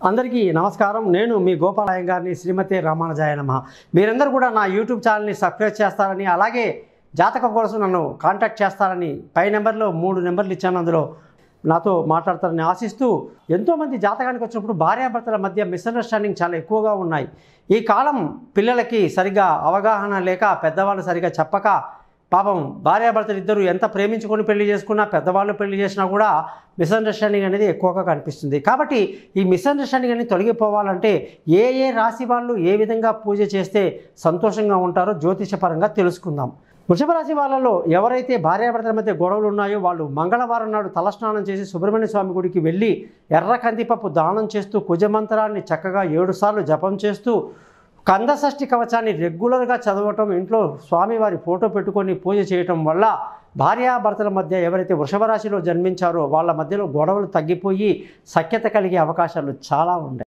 అందరికీ నమస్కారం నేను మీ గోపాలయం గారిని శ్రీమతి రామానుజాయ నమ మీరందరూ కూడా నా యూట్యూబ్ ఛానల్ని సబ్స్క్రైబ్ చేస్తారని అలాగే జాతకం కోసం నన్ను కాంటాక్ట్ చేస్తారని పై నెంబర్లో మూడు నెంబర్లు ఇచ్చాను అందులో నాతో మాట్లాడతారని ఆశిస్తూ ఎంతోమంది జాతకానికి వచ్చినప్పుడు భార్యాభర్తల మధ్య మిస్అండర్స్టాండింగ్ చాలా ఎక్కువగా ఉన్నాయి ఈ కాలం పిల్లలకి సరిగా అవగాహన లేక పెద్దవాళ్ళు సరిగా చెప్పక పాపం భార్యాభర్తలు ఇద్దరు ఎంత ప్రేమించుకొని పెళ్లి చేసుకున్నా పెద్దవాళ్ళు పెళ్లి చేసినా కూడా మిస్అండర్స్టాండింగ్ అనేది ఎక్కువగా కనిపిస్తుంది కాబట్టి ఈ మిస్అండర్స్టాండింగ్ అనేది తొలగిపోవాలంటే ఏ ఏ రాశి వాళ్ళు ఏ విధంగా పూజ చేస్తే సంతోషంగా ఉంటారో జ్యోతిషపరంగా తెలుసుకుందాం వృషభ రాశి వాళ్ళలో ఎవరైతే భార్యాభర్తల మధ్య గొడవలు ఉన్నాయో వాళ్ళు మంగళవారం నాడు తలస్నానం చేసి సుబ్రహ్మణ్య స్వామి గుడికి వెళ్ళి ఎర్ర కందిపప్పు దానం చేస్తూ కుజమంత్రాన్ని చక్కగా ఏడుసార్లు జపం చేస్తూ కందషష్ఠి కవచాన్ని రెగ్యులర్గా చదవటం ఇంట్లో స్వామివారి ఫోటో పెట్టుకొని పూజ చేయటం వల్ల భార్యాభర్తల మధ్య ఎవరైతే వృషభ రాశిలో జన్మించారో వాళ్ళ మధ్యలో గొడవలు తగ్గిపోయి సఖ్యత కలిగే అవకాశాలు చాలా ఉన్నాయి